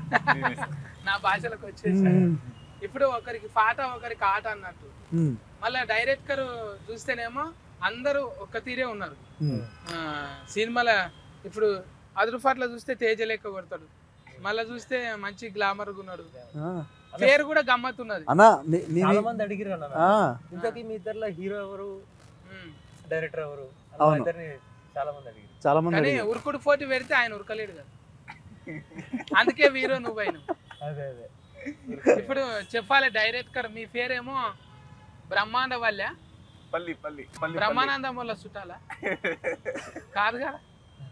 నా భాషలకు వచ్చేసి ఇప్పుడు ఒకరికి పాట ఒకరికి ఆట అన్నట్టు ఉమ్, మళ్ళా డైరెక్టర్ చూస్తేనేమో అందరూ ఒక్క తీరే ఉన్నారు ఉమ్. ఆ, సినిమాల ఇప్పుడు అదురుఫాట్లో చూస్తే తేజ లెక్క కొడతాడు మళ్ళా చూస్తే మంచి గ్లామర్ ఉన్నాడు ఆ. పేరు కూడా గమ్మత్తున్నది అన్న నీ- నీ- చాలా మంది అడిగిరు అన్న ఆ, ఇంతకీ మీ ఇద్దరులో హీరో ఎవరు ఉమ్. డైరెక్టర్ ఎవరు అన్న అవును. ఇద్దరిని చాలా మంది అడిగిరు చాలా మంది కానీ అడిగారు. ఉరుకుడు పోటీ పెడితే ఆయన ఉరకలేడు కదా అందుకే వీరో నువ్వైన అదే అదే ఇప్పుడు చెప్పాలి డైరెక్టర్ మీ పేరేమో బ్రహ్మాండ వల్ల పల్లి పల్లి పల్లి బ్రహ్మానందం వల్ల చుట్టాలా కాదు కదా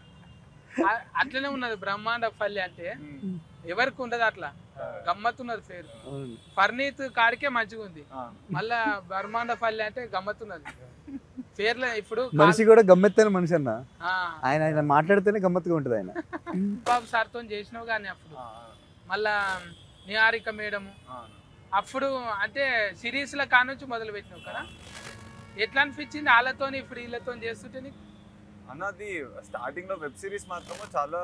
ఆ- అట్లనే ఉన్నది బ్రహ్మాండ పల్లి అంటే ఉమ్. ఎవరికి ఉండదు అట్లా గమ్మత్తున్నది పేరు అవును. ఫర్నీత్ కాడికే మంచిగా ఉంది ఆ. మళ్ళా బ్రహ్మాండ పల్లి అంటే గమ్మత్తున్నది పేర్లు ఇప్పుడు మనిషి కూడా గమ్మెత్తైన మనిషి అన్న ఆ, ఆయన ఆయన మాట్లాడితేనే గమ్మత్తుగా ఉంటుంది ఆయన బాబు సార్తో చేసినావు కానీ అప్పుడు ఆ, మళ్ళా నిహారిక మేడము ఆ. అప్పుడు అంటే సిరీస్ల కానుంచి మొదలు పెట్టినావు కదా ఎట్లా అనిపించింది వాళ్ళతోని ఇప్పుడు వీళ్ళతో చేస్తుంటే నీకు అన్నది స్టార్టింగ్ లో వెబ్ సిరీస్ మాత్రము చాలా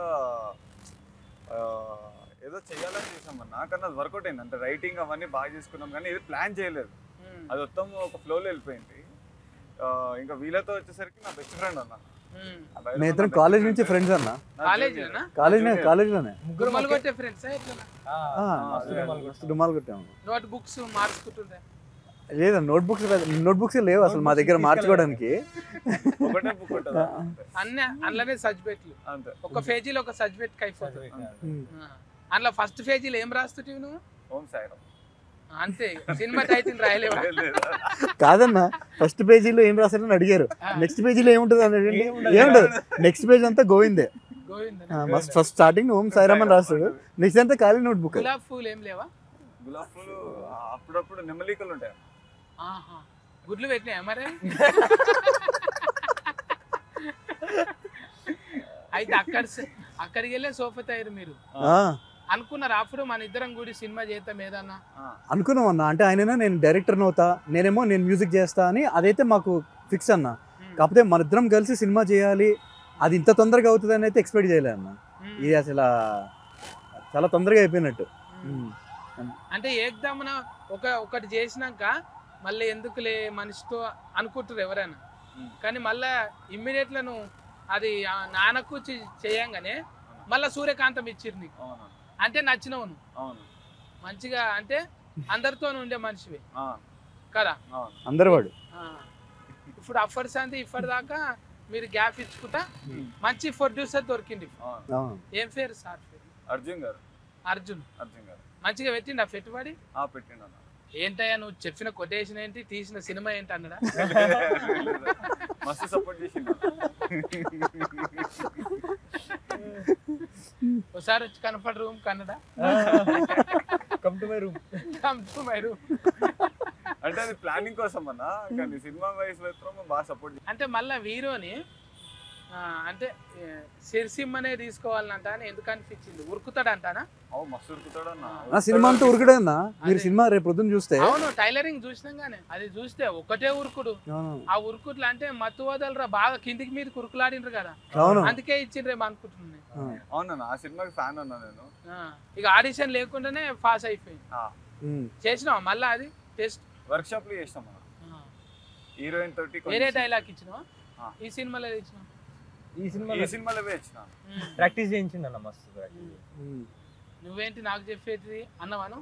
ఆ, ఏదో చేయాలని చేసామన్న కానీ అది వర్కౌట్ అయింది అంటే రైటింగ్ అవన్నీ బాగా చేసుకున్నాం కానీ ఇది ప్లాన్ చేయలేదు ఉమ్, అది మొత్తం ఒక ఫ్లోలో వెళ్ళిపోయింది ఆ, ఇంకా వీళ్ళతో వచ్చేసరికి నా బెస్ట్ ఫ్రెండ్ అన్న ఉమ్. ఆ బయట మేము ఉన్న ఇద్దరం best కాలేజ్ friend. నుంచి ఫ్రెండ్స్ అన్న నా కాలేజీలోనా? junior. కాలేజ్ నా junior. కాలేజ్లోనే ముగ్గురు డుమ్మలు కొట్టే ఫ్రెండ్స్ ఎట్లా ఆ, ఆ, మస్తు డుమ్మాలు కొట్టాం. డుమ్మాలు కొట్టాము నోట్ బుక్స్ మార్చుకుంటుండే లేదా నోట్ బుక్స్ నోట్ బుక్స్ లేవు అసలు మా దగ్గర మార్చుకోవడానికి ఒకటే బుక్ ఉంటుంది అంతే. అన్నీ అందులోనే సజ్బెట్లు అంతే ఒక పేజీలో ఒక సజ్బెట్కి అయిపోతుంది అంతే. ఉమ్. ఆ. అందులో ఫస్ట్ పేజీలో ఏం రాస్తుంటివి నువ్వు ఓం సాయిరామ్ అంతే సినిమా టైటిల్ రాయలేవా కాదన్న ఫస్ట్ పేజీలో ఏం రాశారని అడిగారు నెక్స్ట్ పేజీలో ఏముంటుంది అని అడిగింది ఏముండదు నెక్స్ట్ పేజ్ అంతా గోవిందే Govinda must first starting Om Sairam అని రాస్తాడు నెక్స్ట్ అంతా ఖాళీ నోట్ బుక్ గులాబ్ పూలు ఏం లేవా గులాబ్ పూలు ఆ, అప్పుడప్పుడు నెమలికలు ఉంటాయి ఆహా గుడ్లు పెట్టినాయా మరి అయితే అక్కడ అక్కడికి వెళ్ళే సోఫా తయారు మీరు అనుకున్నారు అప్పుడు మన ఇద్దరం కూడి సినిమా చేద్దాం ఏదన్నా ఆ, అనుకున్నాం అన్న అంటే ఆయన నేను డైరెక్టర్ అవుతా నేనేమో నేను మ్యూజిక్ చేస్తా అని అదైతే మాకు ఫిక్స్ అన్న ఉమ్. కాకపోతే మన ఇద్దరం కలిసి సినిమా చేయాలి అది ఇంత తొందరగా అవుతుంది అని అయితే ఎక్స్పెక్ట్ చేయలే అన్న ఉమ్. ఇది అసలు చాలా తొందరగా అయిపోయినట్టు ఉమ్. అంటే ఏకదమ్మున ఒక ఒకటి చేసినాక మళ్ళీ ఎందుకులే మనిషితో అనుకుంటారు ఎవరైనా ఉమ్. కానీ మళ్ళా ఇమ్మీడియట్గా నువ్వు అది ఆ నాన్నకు చే- చేయంగానే మళ్ళా సూర్యకాంతం ఇచ్చిరు నీకు అవును అంటే నచ్చినవు నువ్వు అవును మంచిగా అంటే అందరితో ఉండే మనిషివి ఆ, కదా అవును అందరు వాడు ఆ. ఇప్పుడు అఫర్స్ అంటే ఇప్పటిదాకా మీరు గ్యాప్ ఇచ్చుకుంటా ఉమ్. మంచి ప్రొడ్యూసర్ దొరికింది అవును అవును. ఏం పేరు సార్ పేరు అర్జున్ గారు అర్జున్ అర్జున్ గారు మంచిగా పెట్టిండు ఆ పెట్టుబడి ఆ పెట్టిండు అన్న ఏంటయ్యా నువ్వు చెప్పిన కొటేషన్ ఏంటి తీసిన సినిమా ఏంటి అన్నడా మస్తు సపోర్ట్ చేసిండు ఒకసారి వచ్చి కనపడ రూమ్ కన్నడా come to my room come to my room అంటే అది ప్లానింగ్ కోసం అన్న కానీ సినిమా వైస్ మాత్రం బాగా సపోర్ట్ అంటే మళ్ళా వీరోని ఆ, అంటే ఏ, సిరిసిమ్మనే తీసుకోవాలంట అని ఎందుకు అనిపించింది ఉరుకుతాడంటానా అవు మస్తు ఉరుకుతాడు అన్న ఆ సినిమా అంతా ఉరుకుడే అన్న మీరు అదే. సినిమా రేపు పొద్దున్న చూస్తే అవును టైలరింగ్ చూసినాం గానే అది చూస్తే ఒకటే ఉరుకుడు అవును. ఆ ఉరుకుట్లు అంటే మత్తు వదలరా బాగా కిందికి మీరు కురుకులాడినరు కదా అవును అందుకే ఇచ్చిండ్రేమో అనుకుంటున్నాను అవును. అవునన్న ఆ సినిమాకి ఫ్యాన్ అన్నా నేను ఆ, ఇక ఆడిషన్ లేకుండానే పాస్ అయిపోయింది ఉమ్. చేసినావా మళ్ళా అది టెస్ట్ వర్క్ షాప్ లో చేసినాం మనం హీరోయిన్ తోటి కొంచెం- వేరే డైలాగ్ ఇచ్చినావా ఆ. ఈ సినిమాలో ఇచ్చినావా ఈ సినిమా ఈ సినిమాలో ఇచ్చిన ఉమ్. ప్రాక్టీస్ చేయించింది అన్న మస్తు practice. ఉమ్. నువ్వేంటి నాకు చెప్పేది అన్నవాను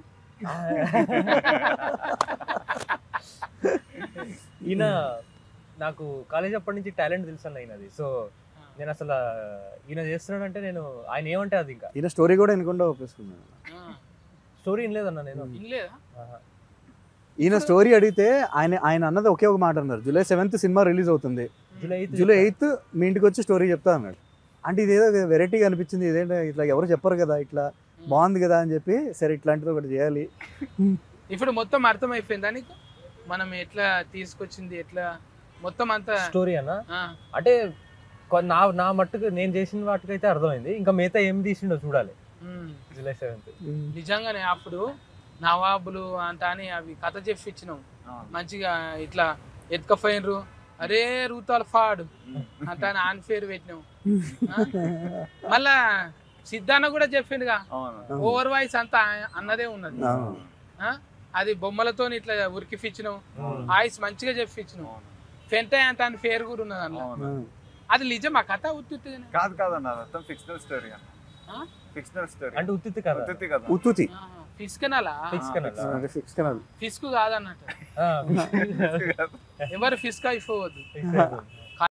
ఈయన నాకు కాలేజ్ అప్పటి నుంచి టాలెంట్ తెలుసు అన్న ఈయనది సో నేను అసలు ఈయన చేస్తున్నాడంటే నేను ఆయన ఏమంటే అది ఇంకా ఈయన స్టోరీ కూడా వినకుండా ఒప్పేసుకున్నాను స్టోరీ వినలేదన్న నేను ఇన్లేదా ఆహా. ఈయన స్టోరీ అడిగితే ఆయన ఆయన అన్నది ఒకే ఒక మాట అన్నారు జూలై సెవెంత్ సినిమా రిలీజ్ అవుతుంది జూలై ఎయిత్ జూలై ఎయిత్ మీ ఇంటికి వచ్చి స్టోరీ చెప్తా అన్నాడు అంటే ఇదేదో వెరైటీగా అనిపించింది ఇదేంటో ఇట్లా ఎవరు చెప్పరు కదా ఇట్లా బాగుంది కదా అని చెప్పి సరే ఇట్లాంటిది ఒకటి చేయాలి ఇప్పుడు మొత్తం అర్థమైపోయిందా నీకు మనం ఎట్లా తీసుకొచ్చింది ఎట్లా మొత్తం అంతా స్టోరీ అన్న ఆ, అంటే కొ- నా నా మట్టుకు నేను చేసిన వాటికైతే అర్థమైంది ఇంకా మిగతా ఏం తీసిండో చూడాలి ఉమ్. జూలై సెవెంత్ నిజంగానే అప్పుడు నవాబులు అంట అని అవి కథ చెప్పి ఇచ్చినావు మంచిగా ఇట్లా ఎత్తుకపోయినరు అరే రూతాలు ఫాడు అంట అని ఆన్ పేరు పెట్టినావు ఆ? మళ్ళా సిద్ధాన్న కూడా చెప్పిండుగా అవును ఓవర్ వాయిస్ అంతా ఆయ- అన్నదే ఉన్నది అవును. ఆ? అది బొమ్మలతో ఇట్లా ఉరికిపించినాం ఉమ్. వాయిస్ మంచిగా చెప్పిచ్చినాం అవును ఫెంట అంత అని పేరు కూడా ఉన్నది అన్న అవును అవును. అది నిజం ఆ కథ ఉత్తుత్తిగానే. కాదు కాదన్న మొత్తం ఫిక్షనల్ స్టోరీ అన్న ఆ? ఫిక్షనల్ స్టోరీ అంటే ఉత్తిత్తి కదా ఉత్తిత్తి కదా ఉత్తుతి ఆ, ఫిష్ కెనాలా ఫిక్స్ కనల్ అంటే ఫిక్స్ కెనాల్ ఫిస్క్ కాదన్నట్టు ఆ, ఎవరు ఫిస్క్ అయిపోవద్దు ఫిక్స్ అయిపోయింది.